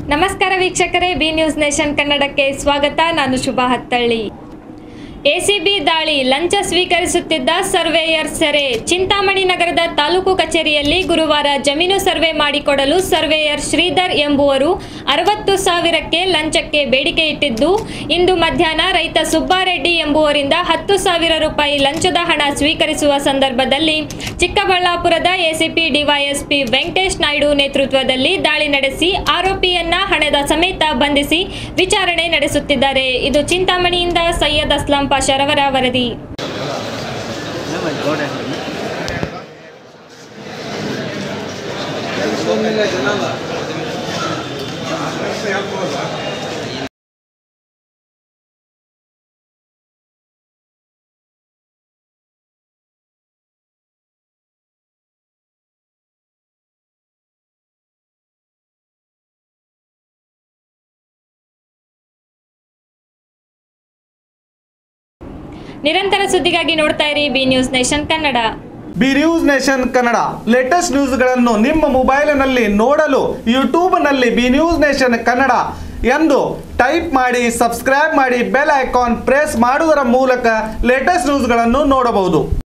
ನಮಸ್ಕಾರ ವೀಕ್ಷಕರೇ B News nation ಕನ್ನಡಕ್ಕೆ ಸ್ವಾಗತ ನಾನು ಶುಭಾ ಹತ್ತಳ್ಳಿ ಎಸಿಬಿ ದಾಳಿ ಲಂಚ ಸ್ವೀಕರಿಸುತ್ತಿದ್ದ ಸರ್ವೇಯರ್ ಸೆರೆ ಚಿಂತಾಮಣಿ ನಗರದ ತಾಲೂಕು ಕಚೇರಿಯಲ್ಲಿ ಗುರುವಾರ ಜಮೀನು ಸರ್ವೆ ಮಾಡಿಕೊಡಲು ಸರ್ವೇಯರ್ ಶ್ರೀಧರ್ ಎಂಬುವರು ಅರವತ್ತು ಸಾವಿರಕ್ಕೆ ಲಂಚಕ್ಕೆ ಬೇಡಿಕೆ ಇಟ್ಟಿದ್ದು ಇಂದು ಮಧ್ಯಾಹ್ನ ರೈತ ಸುಬ್ಬಾರೆಡ್ಡಿ ಎಂಬುವರಿಂದ ಹತ್ತು ಸಾವಿರ ರೂಪಾಯಿ ಲಂಚದ ಹಣ ಸ್ವೀಕರಿಸುವ ಸಂದರ್ಭದಲ್ಲಿ ಚಿಕ್ಕಬಳ್ಳಾಪುರದ ಎಸಿಪಿ ಡಿವೈಎಸ್ಪಿ ವೆಂಕಟೇಶ್ ನಾಯ್ಡು ನೇತೃತ್ವದಲ್ಲಿ ದಾಳಿ ನಡೆಸಿ ಆರೋಪಿಯನ್ನ ಹಣದ ಸಮೇತ ಬಂಧಿಸಿ ವಿಚಾರಣೆ ನಡೆಸುತ್ತಿದ್ದಾರೆ ಇದು ಚಿಂತಾಮಣಿಯಿಂದ ಸೈಯದ್ ಅಸ್ಲಾಂ ಪಾಷರವರ ವರದಿ ನಿರಂತರ ಸುದ್ದಿಗಾಗಿ ನೋಡ್ತಾ ಇರಿ B News Nation Kannada B News Nation Kannada latest ನ್ಯೂಸ್ಗಳನ್ನು ನಿಮ್ಮ ಮೊಬೈಲಿನಲ್ಲಿ ನೋಡಲು ಯೂಟ್ಯೂಬ್ನಲ್ಲಿ ಬಿ ನ್ಯೂಸ್ ನೇಷನ್ ಕನ್ನಡ ಎಂದು ಟೈಪ್ ಮಾಡಿ ಸಬ್ಸ್ಕ್ರೈಬ್ ಮಾಡಿ ಬೆಲ್ ಐಕಾನ್ ಪ್ರೆಸ್ ಮಾಡುವುದರ ಮೂಲಕ ಲೇಟೆಸ್ಟ್ ನ್ಯೂಸ್ಗಳನ್ನು ನೋಡಬಹುದು